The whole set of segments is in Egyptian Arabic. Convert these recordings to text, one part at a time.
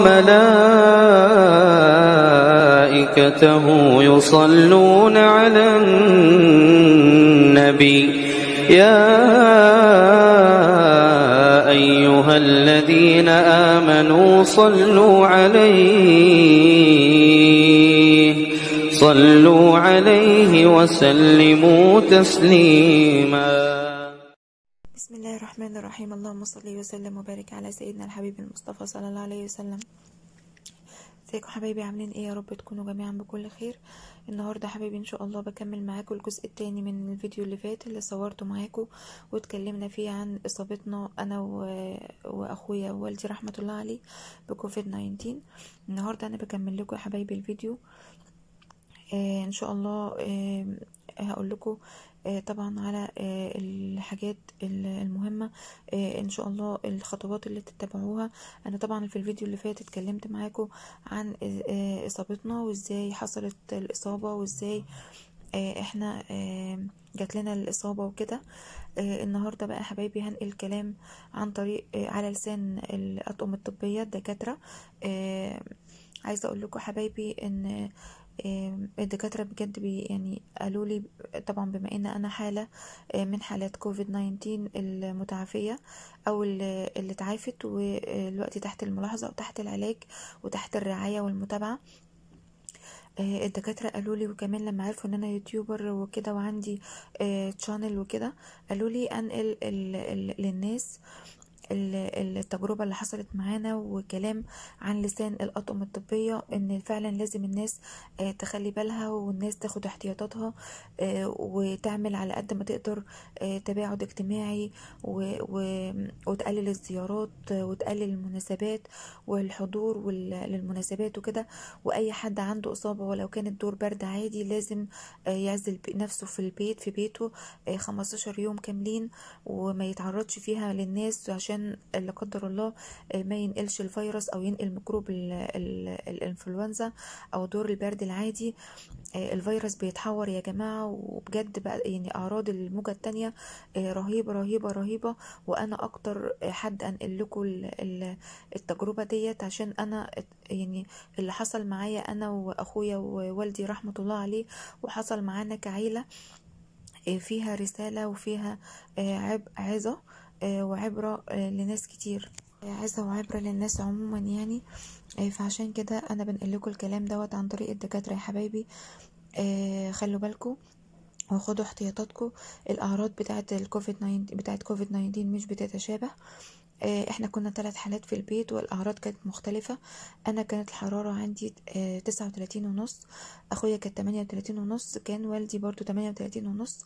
وملائكته يصلون على النبي يا أيها الذين آمنوا صلوا عليه صلوا عليه وسلموا تسليما بسم الله الرحمن الرحيم اللهم صل وسلم وبارك على سيدنا الحبيب المصطفى صلى الله عليه وسلم ازيكم حبايبي عاملين ايه يا رب تكونوا جميعا بكل خير النهارده حبايبي ان شاء الله بكمل معاكم الجزء التاني من الفيديو اللي فات اللي صورته معاكم واتكلمنا فيه عن اصابتنا انا و... واخويا ووالدي رحمه الله عليه بكوفيد 19 النهارده انا بكمل لكم يا حبايبي الفيديو آه ان شاء الله آه هقول لكم آه طبعا على آه الحاجات المهمة آه ان شاء الله الخطوات اللي تتبعوها انا طبعا في الفيديو اللي فات اتكلمت معاكم عن اصابتنا وازاي حصلت الاصابة وازاي احنا جات لنا الاصابة وكده النهاردة بقى حبايبي هنقل الكلام عن طريق على لسان الاطقم الطبية الدكاترة عايزة اقول لكم حبايبي ان الدكاترة بجد بي يعني قالوا لي طبعا بما ان انا حالة من حالات كوفيد 19 المتعافية او اللي اتعافت والوقت تحت الملاحظة وتحت العلاج وتحت الرعاية والمتابعة الدكاترة قالوا لي وكمان لما عرفوا ان انا يوتيوبر وكده وعندي تشانل وكده قالوا لي انقل للناس التجربة اللي حصلت معانا وكلام عن لسان الأطقم الطبية ان فعلا لازم الناس تخلي بالها والناس تاخد احتياطاتها وتعمل على قد ما تقدر تباعد اجتماعي وتقلل الزيارات وتقلل المناسبات والحضور للمناسبات وكده واي حد عنده اصابة ولو كانت دور برد عادي لازم يعزل نفسه في البيت في بيته 15 يوم كاملين وما يتعرضش فيها للناس عشان عشان لا قدر الله ما ينقلش الفيروس او ينقل ميكروب الانفلونزا او دور البرد العادي الفيروس بيتحور يا جماعة وبجد بقى يعني اعراض الموجة التانية رهيبة رهيبة رهيبة وانا اكتر حد انقل لكم التجربة ديت عشان انا يعني اللي حصل معايا انا واخويا ووالدي رحمة الله عليه وحصل معانا كعيلة فيها رسالة وفيها عبء عظة وعبرة لناس كتير عزة وعبرة للناس عموما يعني فعشان كده انا بنقل لكم الكلام دوت عن طريق الدكاترة يا حبايبي خلوا بالكم وخدوا احتياطاتكم الاعراض بتاعه الكوفيد 19 بتاعه كوفيد 19 مش بتتشابه احنا كنا ثلاث حالات في البيت والاعراض كانت مختلفة انا كانت الحرارة عندي تسعة وتلاتين ونص اخويا كانت تمانية وتلاتين ونص كان والدي برضو تمانية وتلاتين ونص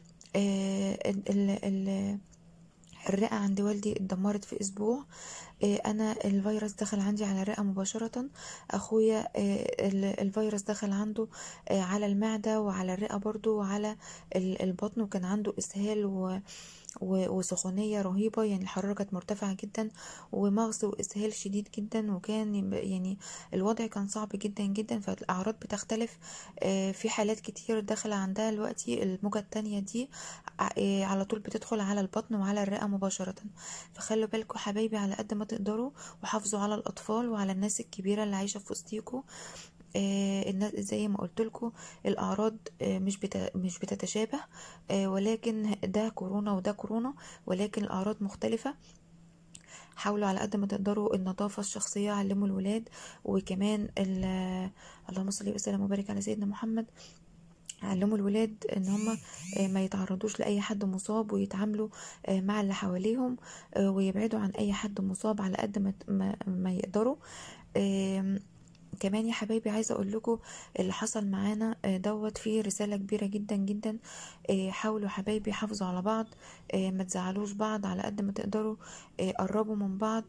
ال ال الرئة عند والدي اتدمرت في اسبوع انا الفيروس دخل عندي على الرئة مباشرة اخويا الفيروس دخل عنده على المعدة وعلى الرئة برضو وعلى البطن وكان عنده اسهال و وسخونية رهيبة يعني الحرارة كانت مرتفعة جدا ومغص وإسهال شديد جدا وكان يعني الوضع كان صعب جدا جدا فالأعراض بتختلف في حالات كتير داخلة عندها دلوقتي الموجة التانية دي على طول بتدخل على البطن وعلى الرئة مباشرة فخلوا بالكم حبايبي على قد ما تقدروا وحافظوا على الأطفال وعلى الناس الكبيرة اللي عايشة في وسطيكوا آه الناس زي ما قلت لكم الاعراض آه مش بتا مش بتتشابه آه ولكن ده كورونا وده كورونا ولكن الاعراض مختلفه حاولوا على قد ما تقدروا النظافة الشخصية علموا الولاد وكمان اللهم صل وسلم وبارك على سيدنا محمد علموا الولاد ان هم ما يتعرضوش لاي حد مصاب ويتعاملوا مع اللي حواليهم ويبعدوا عن اي حد مصاب على قد ما, ما يقدروا كمان يا حبايبي عايزه اقول لكم اللي حصل معانا دوت فيه رساله كبيره جدا جدا حاولوا حبايبي حافظوا على بعض ما تزعلوش بعض على قد ما تقدروا قربوا من بعض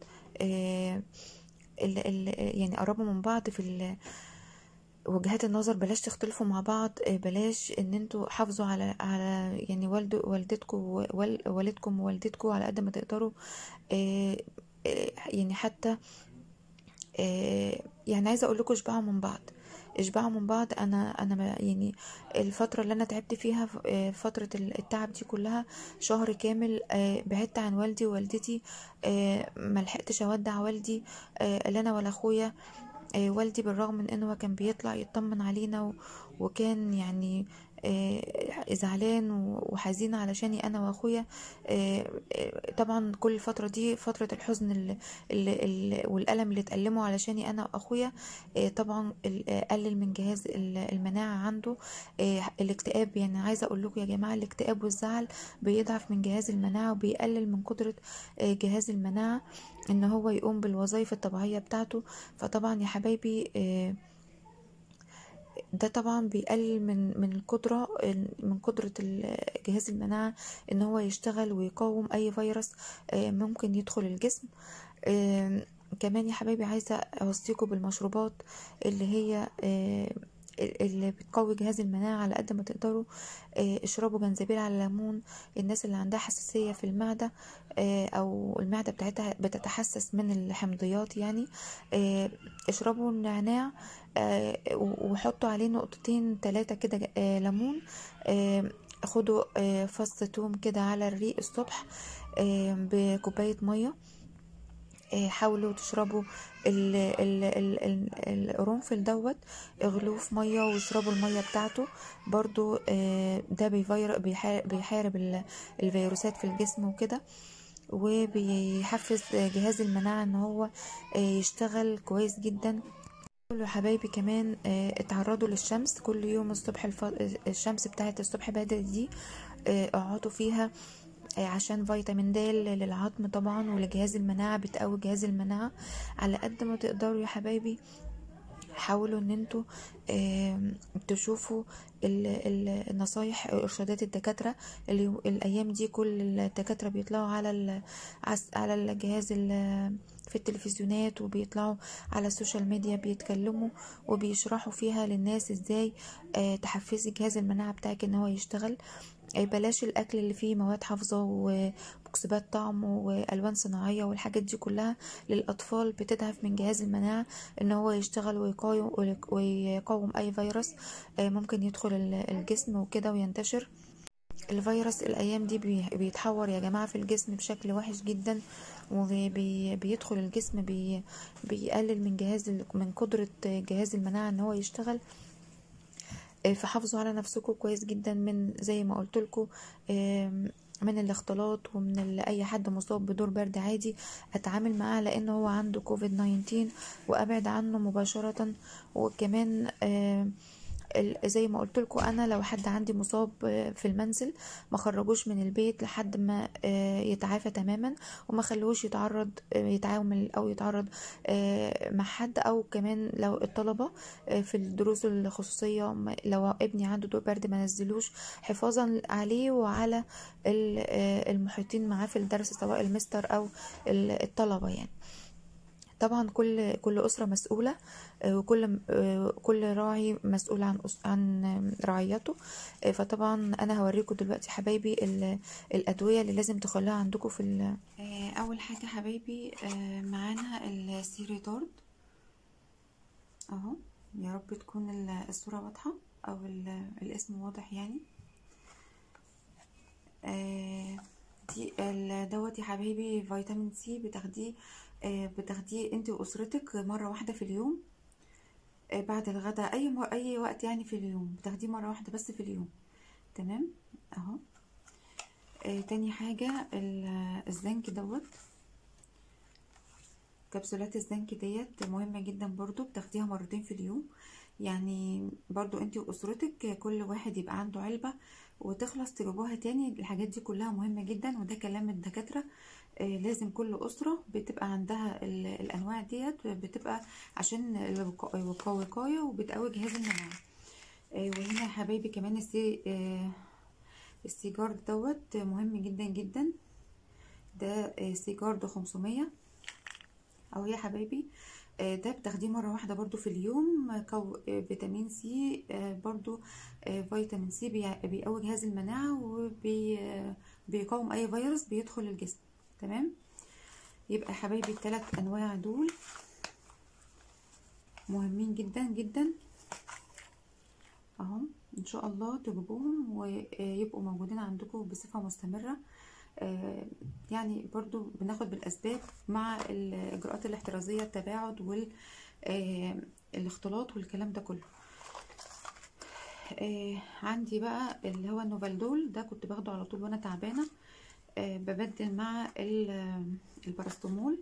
يعني قربوا من بعض في وجهات النظر بلاش تختلفوا مع بعض بلاش ان انتوا حافظوا على على يعني والد والدتكم والدكم ووالدتكم على قد ما تقدروا يعني حتى يعني عايزه اقول لكم اشبعوا من بعض اشبعوا من بعض انا انا ما- يعني الفتره اللي انا تعبت فيها ف- آه، فتره ال- التعب دي كلها شهر كامل آه، بعدت عن والدي ووالدتي آه، ما لحقتش اودع والدي آه، لا انا ولا اخويا آه، والدي بالرغم من انه هو كان بيطلع يطمن علينا و- وكان يعني آه، زعلان و- وحزين علشاني انا واخويا آه، آه، طبعا كل الفتره دي فتره الحزن اللي اللي والالم اللي اتألموا علشاني انا واخويا آه، طبعا ال- آه، قلل من جهاز ال- المناعه عنده آه، الاكتئاب يعني عايزه اقول لكم يا جماعه الاكتئاب والزعل بيضعف من جهاز المناعه وبيقلل من قدره آه، جهاز المناعه ان هو يقوم بالوظائف الطبيعيه بتاعته فطبعا يا حبايبي آه، ده طبعا بيقلل من من القدرة من قدرة ال- جهاز المناعة ان هو يشتغل ويقاوم اي فيروس آه، ممكن يدخل الجسم آم، كمان يا حبايبي عايزة اوصيكم بالمشروبات اللي هي آه، اللي بتقوي جهاز المناعة على قد ما تقدروا آه، اشربوا جنزبيل على ليمون الناس اللي عندها حساسية في المعدة آه، او المعدة بتاعتها بتتحسس من الحمضيات يعني آه، اشربوا النعناع آه، و- وحطوا عليه نقطتين تلاتة كده ج- آه، ليمون آه، خدوا آه، فص توم كده على الريق الصبح آه، بكوباية مية آه، حاولوا تشربوا ال ال ال ال القرنفل دوت اغلوه في ميه واشربوا الميه بتاعته برضو آه، ده بيفير بيحا- بيحارب ال- الفيروسات في الجسم وكده وبيحفز جهاز المناعة ان هو آه، يشتغل كويس جدا كل حبايبي كمان آه، اتعرضوا للشمس كل يوم الصبح الف... الشمس بتاعت الصبح بدري دي آه، اقعدوا فيها آه، عشان فيتامين د للعظم طبعا ولجهاز المناعة بتقوي جهاز المناعة على قد ما تقدروا يا حبايبي حاولوا ان انتوا آم، تشوفوا ال- ال- النصايح ارشادات الدكاتره اللي الايام دي كل الدكاتره بيطلعوا على ال- عس- على الجهاز ال- في التلفزيونات وبيطلعوا على السوشيال ميديا بيتكلموا وبيشرحوا فيها للناس ازاي آه، تحفزي جهاز المناعه بتاعك ان هو يشتغل آه، بلاش الاكل اللي فيه مواد حافظه ومكسبات طعم والوان صناعيه والحاجات دي كلها للاطفال بتضعف من جهاز المناعه ان هو يشتغل ويقاوم ويقاوم اي فيروس آه، ممكن يدخل ال- الجسم وكده وينتشر الفيروس الايام دي بي- بيتحور يا جماعه في الجسم بشكل وحش جدا وبيدخل الجسم بي بيقلل من جهاز ال- من قدره جهاز المناعه ان هو يشتغل آه، فحافظوا على نفسكم كويس جدا من زي ما قلت لكم من الاختلاط ومن ال- اي حد مصاب بدور برد عادي اتعامل معاه على ان هو عنده كوفيد 19 وابعد عنه مباشره وكمان آم، ال- زي ما قلت لكم انا لو حد عندي مصاب آه، في المنزل ما خرجوش من البيت لحد ما آه، يتعافى تماما وما خلوش يتعرض آه، يتعامل او يتعرض آه، مع حد او كمان لو الطلبه آه، في الدروس الخصوصيه ما- لو ابني عنده دور برد ما نزلوش حفاظا عليه وعلى ال- آه، المحيطين معاه في الدرس سواء المستر او ال- الطلبه يعني طبعا كل كل اسره مسؤوله آه، وكل آه، كل راعي مسؤول عن أس- عن رعيته آه، فطبعا انا هوريكم دلوقتي حبايبي ال- الادويه اللي لازم تخلوها عندكم في ال- آه، اول حاجه حبايبي آه، معانا السيريتورد اهو يا رب تكون ال- الصوره واضحه او ال- الاسم واضح يعني آه، دي ال- دوت يا حبايبي فيتامين سي بتاخديه آه، بتاخديه انت واسرتك مره واحده في اليوم آه، بعد الغداء اي مر... اي وقت يعني في اليوم بتاخديه مره واحده بس في اليوم تمام اهو آه، تاني حاجه ال- الزنك دوت كبسولات الزنك ديت مهمة جدا برضو بتاخديها مرتين في اليوم يعني برضو انت واسرتك كل واحد يبقى عنده علبة وتخلص تجيبوها تاني الحاجات دي كلها مهمة جدا وده كلام الدكاترة آه، لازم كل أسرة بتبقى عندها ال- الأنواع ديت بتبقى عشان الوقا- الوقاية وبتقوي جهاز المناعة آه، وهنا يا حبايبي كمان السي آه، السيجار دوت مهم جدا جدا ده آه، سيجار ده 500 اهو يا حبايبي آه، ده بتاخديه مرة واحدة برضو في اليوم آه، كو آه، فيتامين سي آه، برضو آه، فيتامين سي بيع- بيقوي جهاز المناعة وبيقاوم أي فيروس بيدخل الجسم تمام يبقى يا حبايبي الثلاث أنواع دول مهمين جدا جدا اهم ان شاء الله تجيبوهم ويبقوا موجودين عندكم بصفة مستمرة آه، يعني برضو بناخد بالاسباب مع الاجراءات الاحترازية التباعد والاختلاط والكلام ده كله آه، عندي بقى اللي هو النوفالدول ده كنت باخده على طول وانا تعبانه آه، ببدل مع ال- البارستامول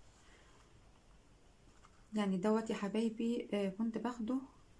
يعني دوت يا حبايبي آه، كنت باخده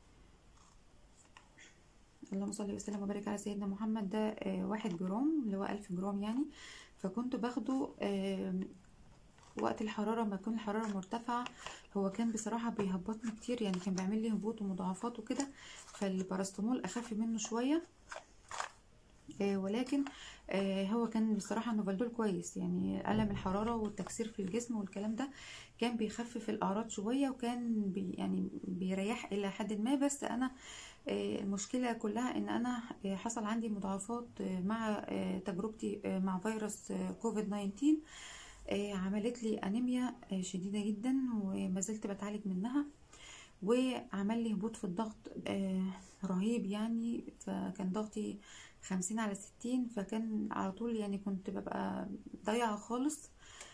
اللهم صل وسلم وبارك على سيدنا محمد ده آه، واحد جرام اللي هو ألف جرام يعني فكنت باخده آه، وقت الحرارة ما تكون الحرارة مرتفعة هو كان بصراحة بيهبطني كتير يعني كان بيعمل لي هبوط ومضاعفات وكده فالبارستامول أخف منه شوية آه، ولكن آه، هو كان بصراحة نوفالدول كويس يعني ألم الحرارة والتكسير في الجسم والكلام ده كان بيخفف الأعراض شوية وكان بي يعني بيريح إلى حد ما بس أنا آه، المشكلة كلها إن أنا آه، حصل عندي مضاعفات آه، مع آه، تجربتي آه، مع فيروس آه، كوفيد 19 آه، عملت لي أنيميا آه، شديدة جدا وما زلت بتعالج منها وعمل لي هبوط في الضغط آه، رهيب يعني فكان ضغطي خمسين على ستين فكان على طول يعني كنت ببقى ضايعة خالص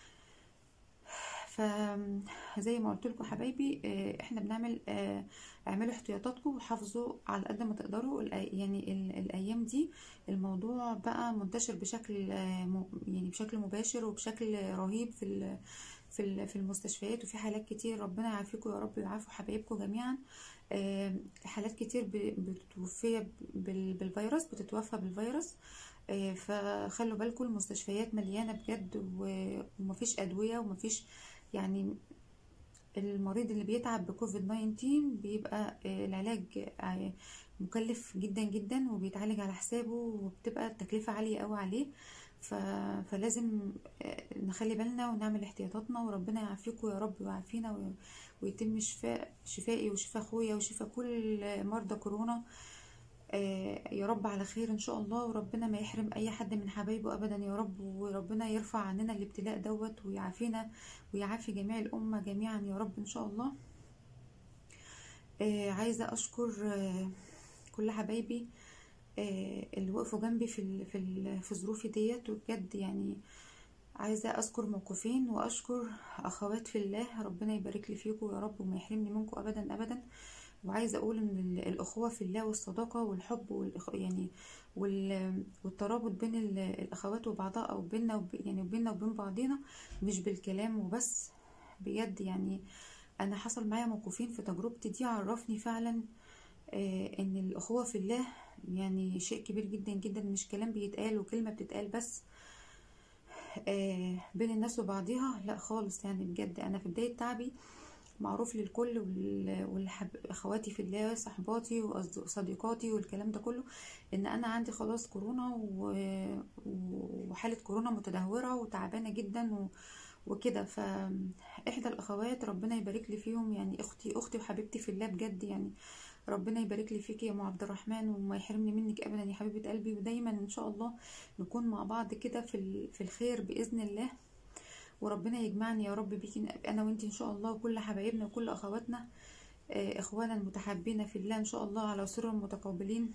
فزي ما قلت لكم حبايبي آه، احنا بنعمل آه، اعملوا احتياطاتكم وحافظوا على قد ما تقدروا الأي- يعني ال- الايام دي الموضوع بقى منتشر بشكل آه، م- يعني بشكل مباشر وبشكل رهيب في ال- في ال- في المستشفيات وفي حالات كتير ربنا يعافيكم يا رب ويعافوا حبايبكم جميعا آه، حالات كتير ب- بتتوفي بال- بالفيروس بتتوفى بالفيروس آه، فخلوا بالكم المستشفيات مليانة بجد و- ومفيش أدوية ومفيش يعني المريض اللي بيتعب بكوفيد 19 بيبقى آه، العلاج آه، مكلف جدا جدا وبيتعالج على حسابه وبتبقى التكلفة عالية قوي عليه ف... فلازم آه، نخلي بالنا ونعمل احتياطاتنا وربنا يعافيكم يا رب ويعافينا وي- ويتم شفاء شفائي وشفاء اخويا وشفاء كل مرضى كورونا آه، يا رب على خير ان شاء الله وربنا ما يحرم اي حد من حبايبه ابدا يا رب وربنا يرفع عننا الابتلاء دوت ويعافينا ويعافي جميع الامه جميعا يا رب ان شاء الله آه، عايزه اشكر آه، كل حبايبي آه، اللي وقفوا جنبي في ال في ال في ظروفي ديت وبجد يعني عايزه اذكر موقفين واشكر اخوات في الله ربنا يبارك لي فيكم يا رب وما يحرمني منكم ابدا ابدا وعايزه اقول ان ال- الاخوه في الله والصداقه والحب والإخ... يعني وال... والترابط بين ال- الاخوات وبعضها او بيننا وب... يعني بيننا وبين بعضينا مش بالكلام وبس بجد يعني انا حصل معايا موقفين في تجربتي دي عرفني فعلا آه، ان الاخوه في الله يعني شيء كبير جدا جدا مش كلام بيتقال وكلمه بتتقال بس آه، بين الناس وبعضها لا خالص يعني بجد انا في بدايه تعبي معروف للكل وال- والحب اخواتي في الله صحباتي وصديقاتي والكلام ده كله ان انا عندي خلاص كورونا و- وحاله كورونا متدهوره وتعبانه جدا و... وكده فاحدى الاخوات ربنا يبارك لي فيهم يعني اختي اختي وحبيبتي في الله بجد يعني ربنا يبارك لي فيك يا ام عبد الرحمن وما يحرمني منك ابدا يا حبيبه قلبي ودايما ان شاء الله نكون مع بعض كده في ال- في الخير باذن الله وربنا يجمعني يا رب بيكي انا وانتي ان شاء الله وكل حبايبنا وكل اخواتنا آه، اخوانا المتحابين في الله ان شاء الله على سر متقابلين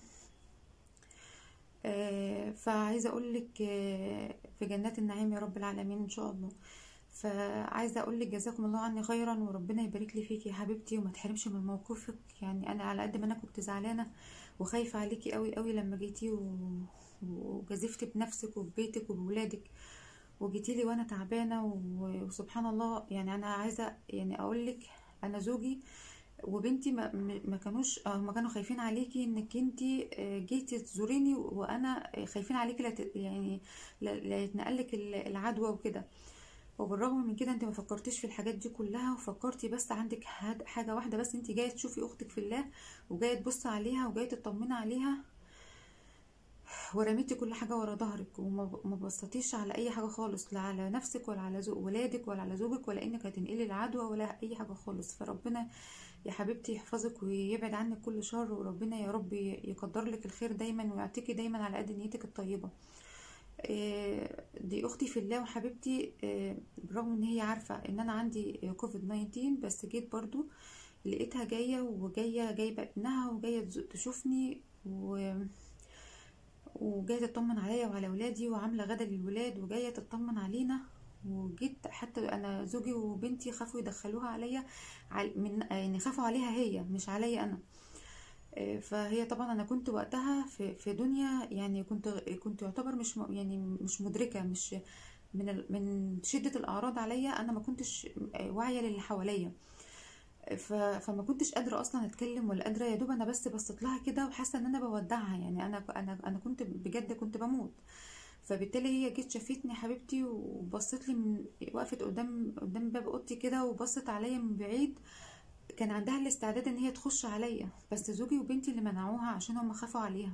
آه، فعايزه اقول لك آه، في جنات النعيم يا رب العالمين ان شاء الله فعايزه اقول لك جزاكم الله عني خيرا وربنا يبارك لي فيكي يا حبيبتي وما تحرمش من موقفك يعني انا على قد ما انا كنت زعلانه وخايفه عليكي قوي قوي لما جيتي و- وجازفتي بنفسك وببيتك وبولادك وجيتي لي وانا تعبانه و- وسبحان الله يعني انا عايزه يعني اقول لك انا زوجي وبنتي ما, ما كانوش آه، ما كانوا خايفين عليكي انك انتي آه، جيتي تزوريني وانا خايفين عليكي لا ت- يعني لا لا يتنقلك ال- العدوى وكده وبالرغم من كده انت ما فكرتيش في الحاجات دي كلها وفكرتي بس عندك هاد- حاجه واحده بس انت جايه تشوفي اختك في الله وجايه تبصي عليها وجايه تطمني عليها ورميتي كل حاجة ورا ظهرك وما ما بصيتيش على أي حاجة خالص لا على نفسك ولا على زوج ولادك ولا على زوجك ولا إنك هتنقلي العدوى ولا أي حاجة خالص فربنا يا حبيبتي يحفظك ويبعد عنك كل شر وربنا يا رب يقدر لك الخير دايما ويعطيكي دايما على قد نيتك الطيبة آه، دي اختي في الله وحبيبتي آه، بالرغم ان هي عارفه ان انا عندي كوفيد 19 بس جيت برضو لقيتها جايه وجايه جايبه ابنها وجايه تز- تشوفني و وجايه تطمن عليا وعلى ولادي وعامله غدا للولاد وجايه تطمن علينا وجيت حتى انا زوجي وبنتي خافوا يدخلوها عليا من يعني خافوا عليها هي مش عليا انا فهي طبعا انا كنت وقتها في في دنيا يعني كنت كنت يعتبر مش يعني مش مدركه مش من من شده الاعراض عليا انا ما كنتش واعيه للي حواليا فما كنتش قادره اصلا اتكلم ولا قادره يا دوب انا بس بصيت لها كده وحاسه ان انا بودعها يعني انا انا انا كنت بجد كنت بموت فبالتالي هي جيت شافتني حبيبتي وبصت لي من وقفت قدام قدام باب اوضتي كده وبصت عليا من بعيد كان عندها الاستعداد ان هي تخش عليا بس زوجي وبنتي اللي منعوها عشان هم خافوا عليها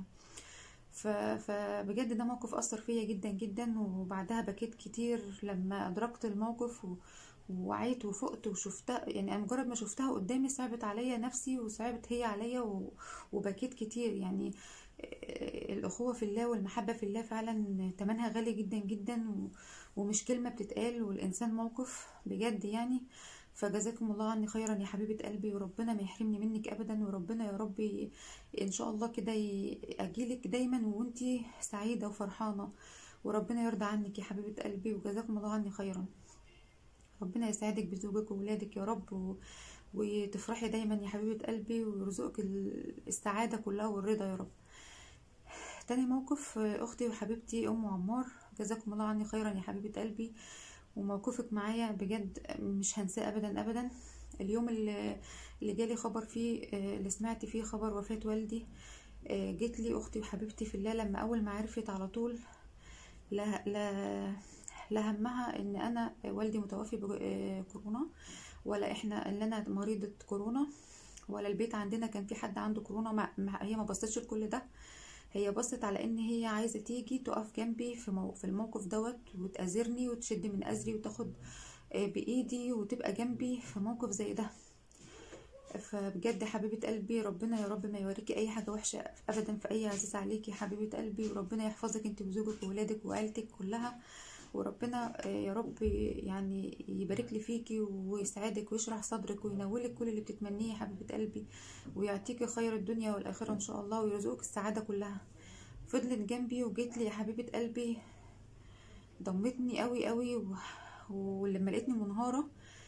فبجد ده موقف اثر فيا جدا جدا وبعدها بكيت كتير لما ادركت الموقف و... وعيت وفقت وشفتها يعني انا مجرد ما شفتها قدامي صعبت عليا نفسي وصعبت هي عليا و... وبكيت كتير يعني الاخوه في الله والمحبه في الله فعلا تمنها غالي جدا جدا و... ومش كلمه بتتقال والانسان موقف بجد يعني فجزاكم الله عني خيرا يا حبيبه قلبي وربنا ما يحرمني منك ابدا وربنا يا رب ان شاء الله كده اجيلك دايما وانتي سعيده وفرحانه وربنا يرضى عنك يا حبيبه قلبي وجزاكم الله عني خيرا ربنا يسعدك بزوجك وولادك يا رب و... وتفرحي دايما يا حبيبه قلبي ويرزقك السعاده كلها والرضا يا رب تاني موقف اختي وحبيبتي ام عمار جزاكم الله عني خيرا يا حبيبه قلبي وموقفك معايا بجد مش هنساه ابدا ابدا اليوم اللي, اللي جالي خبر فيه اللي سمعت فيه خبر وفاة والدي جيت لي اختي وحبيبتي في الله لما اول ما عرفت على طول لا لا لا همها ان انا والدي متوفي بكورونا ولا احنا ان انا مريضة كورونا ولا البيت عندنا كان في حد عنده كورونا ما هي ما بصتش لكل ده هي بصت على ان هي عايزه تيجي تقف جنبي في, مو في الموقف دوت وتأذرني وتشد من أزري وتاخد بايدي وتبقى جنبي في موقف زي ده فبجد حبيبة قلبي ربنا يا رب ما يوريكي اي حاجة وحشة ابدا في اي عزيز عليكي حبيبة قلبي وربنا يحفظك انت وزوجك وولادك وعيلتك كلها وربنا يا رب يعني يبارك لي فيكي ويسعدك ويشرح صدرك وينولك كل اللي بتتمنيه يا حبيبه قلبي ويعطيكي خير الدنيا والاخره ان شاء الله ويرزقك السعاده كلها فضلت جنبي وجيت لي يا حبيبه قلبي ضمتني قوي قوي و... ولما لقيتني منهاره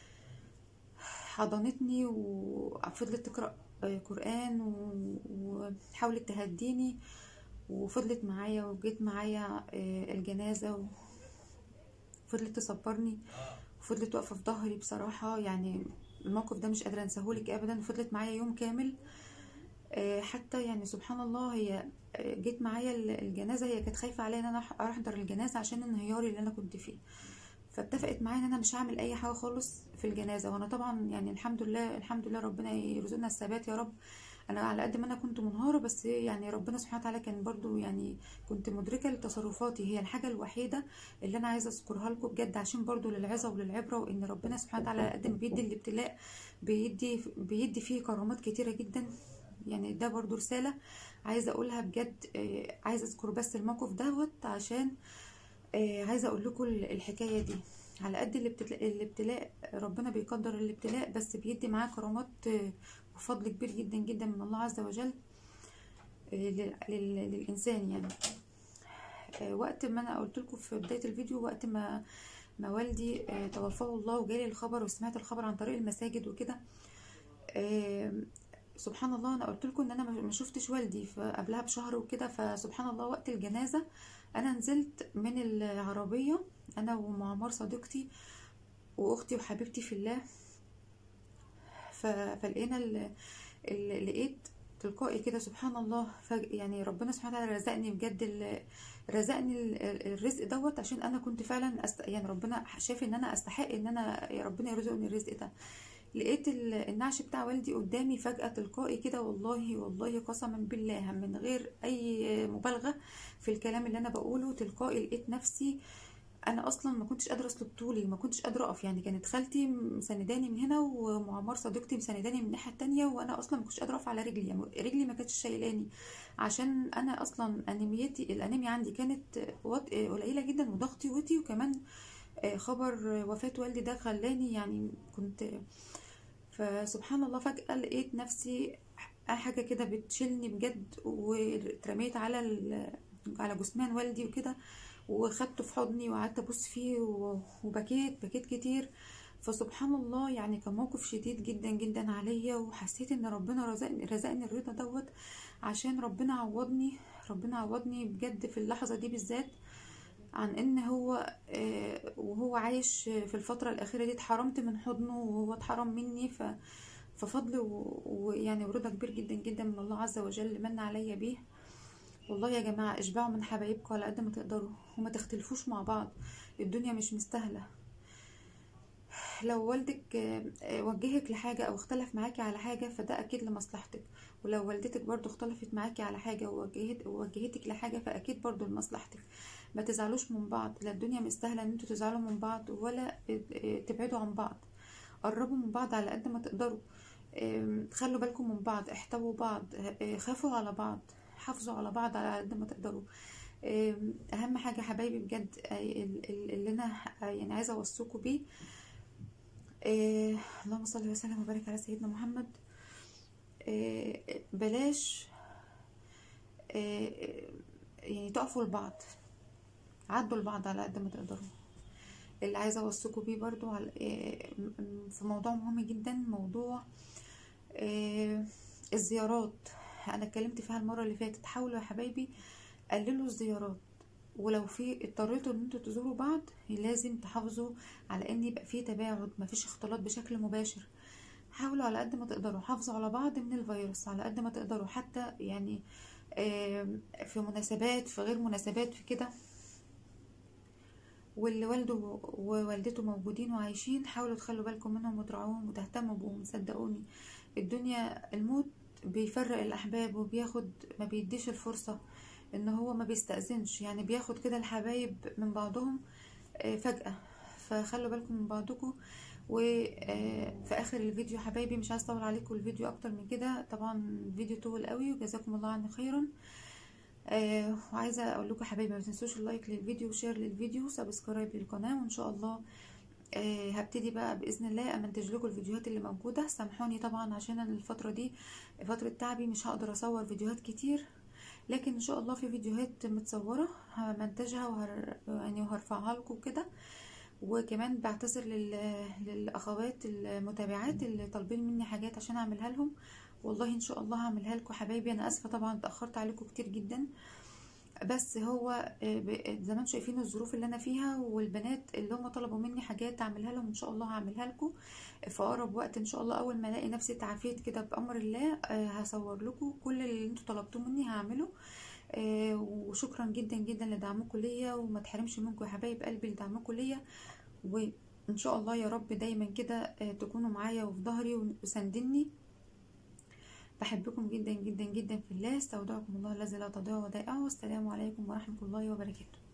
حضنتني وفضلت تقرا قران وحاولت تهديني وفضلت معايا وجيت معايا الجنازه و... فضلت تصبرني وفضلت واقفه في ظهري بصراحه يعني الموقف ده مش قادره انساهولك ابدا فضلت معايا يوم كامل حتى يعني سبحان الله هي جيت معايا الجنازه هي كانت خايفه عليا ان انا احضر الجنازه عشان انهياري اللي انا كنت فيه فاتفقت معايا ان انا مش هعمل اي حاجه خالص في الجنازه وانا طبعا يعني الحمد لله الحمد لله ربنا يرزقنا الثبات يا رب انا على قد ما انا كنت منهاره بس يعني ربنا سبحانه وتعالى كان برضو يعني كنت مدركه لتصرفاتي هي الحاجه الوحيده اللي انا عايزه اذكرها لكم بجد عشان برضو للعظه وللعبره وان ربنا سبحانه وتعالى على قد ما بيدي الابتلاء بيدي بيدي فيه كرامات كتيره جدا يعني ده برضو رساله عايزه اقولها بجد عايزه اذكر بس الموقف دوت عشان عايزه اقول لكم الحكايه دي على قد الابتلاء, الابتلاء ربنا بيقدر الابتلاء بس بيدي معاه كرامات وفضل كبير جدا جدا من الله عز وجل للإنسان يعني وقت ما أنا قلت لكم في بداية الفيديو وقت ما ما والدي توفاه الله وجالي الخبر وسمعت الخبر عن طريق المساجد وكده سبحان الله انا قلت لكم ان انا ما شفتش والدي قبلها بشهر وكده فسبحان الله وقت الجنازه انا نزلت من العربيه انا ومعمار صديقتي واختي وحبيبتي في الله فلقينا لقيت تلقائي كده سبحان الله يعني ربنا سبحانه وتعالى رزقني بجد رزقني الرزق دوت عشان انا كنت فعلا أست... يعني ربنا شاف ان انا استحق ان انا يا ربنا يرزقني الرزق ده لقيت النعش بتاع والدي قدامي فجأة تلقائي كده والله والله قسما بالله من غير أي مبالغة في الكلام اللي أنا بقوله تلقائي لقيت نفسي انا اصلا ما كنتش قادره اسلك طولي ما كنتش قادره اقف يعني كانت خالتي مسنداني من هنا ومعمار صديقتي مسنداني من الناحيه التانية وانا اصلا ما كنتش قادره اقف على رجلي يعني رجلي ما كانتش شايلاني عشان انا اصلا انيميتي الانيميا عندي كانت قليله جدا وضغطي وطي وكمان خبر وفاه والدي ده خلاني يعني كنت فسبحان الله فجاه لقيت نفسي حاجه كده بتشيلني بجد واترميت على ال... على جثمان والدي وكده وخدته في حضني وقعدت ابص فيه و- وبكيت بكيت كتير فسبحان الله يعني كان موقف شديد جدا جدا عليا وحسيت ان ربنا رزقني رزقني الرضا دوت عشان ربنا عوضني ربنا عوضني بجد في اللحظة دي بالذات عن ان هو آه، وهو عايش في الفترة الأخيرة دي اتحرمت من حضنه وهو اتحرم مني ف ففضل و- ويعني ورضا كبير جدا جدا من الله عز وجل من عليا بيه والله يا جماعة اشبعوا من حبايبكم على قد ما تقدروا وما تختلفوش مع بعض الدنيا مش مستاهلة لو والدك آه، آه، وجهك لحاجة أو اختلف معاكي على حاجة فده أكيد لمصلحتك ولو والدتك برضو اختلفت معاكي على حاجة ووجهت ووجهتك لحاجة فأكيد برضو لمصلحتك ما تزعلوش من بعض لا الدنيا مستاهلة ان انتوا تزعلوا من بعض ولا آه، تبعدوا عن بعض قربوا من بعض على قد ما تقدروا آم، خلوا بالكم من بعض احتووا بعض آه، خافوا على بعض حافظوا على بعض على قد ما تقدروا آم، اهم حاجه حبايبي بجد آه، ال- ال- اللي انا آه، يعني عايزه اوصيكم بيه آه، اللهم صل وسلم وبارك على سيدنا محمد آه، بلاش آه، يعني تقفوا لبعض عدوا لبعض على قد ما تقدروا اللي عايزه اوصيكم بيه برضو على آه، م- م- في موضوع مهم جدا موضوع آه، الزيارات انا اتكلمت فيها المره اللي فاتت حاولوا يا حبايبي قللوا الزيارات ولو في اضطريتوا ان انتوا تزوروا بعض لازم تحافظوا على ان يبقى في تباعد مفيش اختلاط بشكل مباشر حاولوا على قد ما تقدروا حافظوا على بعض من الفيروس على قد ما تقدروا حتى يعني آم، في مناسبات في غير مناسبات في كده واللي والده ووالدته موجودين وعايشين حاولوا تخلوا بالكم منهم وتراعوهم وتهتموا بهم صدقوني الدنيا الموت بيفرق الأحباب وبياخد ما بيديش الفرصة ان هو ما بيستأذنش يعني بياخد كده الحبايب من بعضهم آه، فجأة فخلوا بالكم من بعضكم وفي اخر الفيديو حبايبي مش عايز اطول عليكم الفيديو اكتر من كده طبعا الفيديو طول قوي وجزاكم الله عني خيرا آه وعايزه اقول لكم يا حبايبي ما تنسوش اللايك للفيديو وشير للفيديو سبسكرايب للقناه وان شاء الله آه هبتدي بقى باذن الله امنتج لكم الفيديوهات اللي موجوده سامحوني طبعا عشان أنا الفتره دي فتره تعبي مش هقدر اصور فيديوهات كتير لكن ان شاء الله في فيديوهات متصوره همنتجها وهر يعني وهرفعها لكم كده وكمان بعتذر لل... للاخوات المتابعات اللي طالبين مني حاجات عشان اعملها لهم والله ان شاء الله هعملها لكم حبايبي انا اسفه طبعا اتاخرت عليكم كتير جدا بس هو آه، ب- زي ما انتم شايفين الظروف اللي انا فيها والبنات اللي هم طلبوا مني حاجات اعملها لهم ان شاء الله هعملها لكم في اقرب وقت ان شاء الله اول ما الاقي نفسي تعافيت كده بامر الله آه، هصور لكم كل اللي انتوا طلبتوه مني هعمله آه، وشكرا جدا جدا لدعمكم ليا وما تحرمش منكم يا حبايب قلبي لدعمكم ليا وان شاء الله يا رب دايما كده آه، تكونوا معايا وفي ظهري وساندني بحبكم جدا جدا جدا في الله استودعكم الله الذي لا تضيع ودائعه والسلام عليكم ورحمة الله وبركاته